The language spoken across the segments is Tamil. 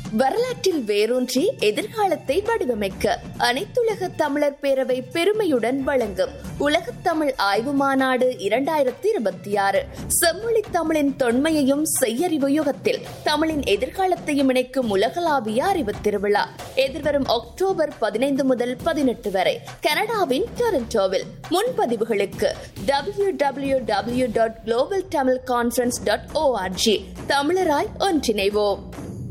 வரலாற்றில் வேரூன்றி எதிர்காலத்தை வடிவமைக்க அனைத்துலக தமிழர் பேரவை பெருமையுடன் வழங்கும் உலகத் தமிழ் ஆய்வு மாநாடு இரண்டாயிரத்தி இருபத்தி ஆறு செம்மொழி தமிழின் தொன்மையையும் செய்யறிவு யுகத்தில் தமிழின் எதிர்காலத்தையும் இணைக்கும் உலகளாவிய அறிவு திருவிழா எதிர்வரும் அக்டோபர் பதினைந்து முதல் பதினெட்டு வரை கனடாவின் டொரண்டோவில் முன்பதிவுகளுக்கு W W W dot global Tamil conference dot ORG தமிழராய் ஒன்றிணைவோம்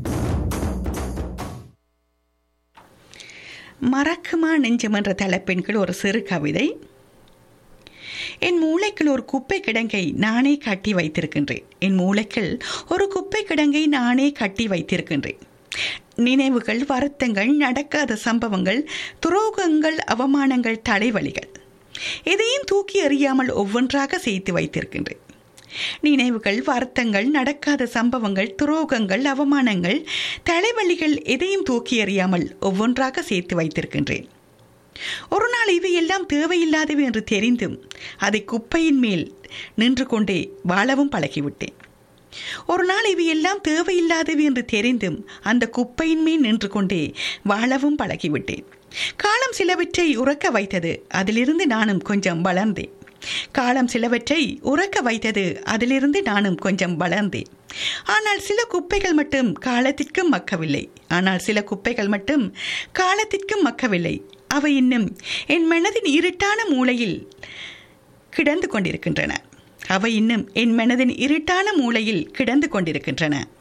மறக்குமா நெஞ்சம் என்ற தலைப்பின் கீழ் ஒரு சிறு கவிதை என் மூளைக்குள் ஒரு குப்பை கிடங்கை நானே கட்டி வைத்திருக்கின்றேன் என் மூளைக்குள் ஒரு குப்பை கிடங்கை நானே கட்டி வைத்திருக்கின்றேன் நினைவுகள் வருத்தங்கள் நடக்காத சம்பவங்கள் துரோகங்கள் அவமானங்கள் தலைவலிகள் எதையும் தூக்கி எறியாமல் ஒவ்வொன்றாக சேர்த்து வைத்திருக்கின்றேன் நினைவுகள் வருத்தங்கள் நடக்காத சம்பவங்கள் துரோகங்கள் அவமானங்கள் தலைவலிகள் எதையும் தூக்கி எறியாமல் ஒவ்வொன்றாக சேர்த்து வைத்திருக்கின்றேன் ஒரு நாள் இவை எல்லாம் தேவையில்லாதவை என்று தெரிந்தும் அதை குப்பையின் மேல் நின்று கொண்டே வாழவும் பழகிவிட்டேன் ஒரு நாள் இவை எல்லாம் தேவையில்லாதவை என்று தெரிந்தும் அந்த குப்பையின் மேல் நின்று கொண்டே வாழவும் பழகிவிட்டேன் காலம் சிலவற்றை உறக்க வைத்தது அதிலிருந்து நானும் கொஞ்சம் வளர்ந்தேன் காலம் சிலவற்றை உறக்க வைத்தது அதிலிருந்து நானும் கொஞ்சம் வளர்ந்தேன் ஆனால் சில குப்பைகள் மட்டும் காலத்திற்கும் மக்கவில்லை ஆனால் சில குப்பைகள் மட்டும் காலத்திற்கும் மக்கவில்லை அவை இன்னும் என் மனதின் இருட்டான மூளையில் கிடந்து கொண்டிருக்கின்றன அவை இன்னும் என் மனதின் இருட்டான மூளையில் கிடந்து கொண்டிருக்கின்றன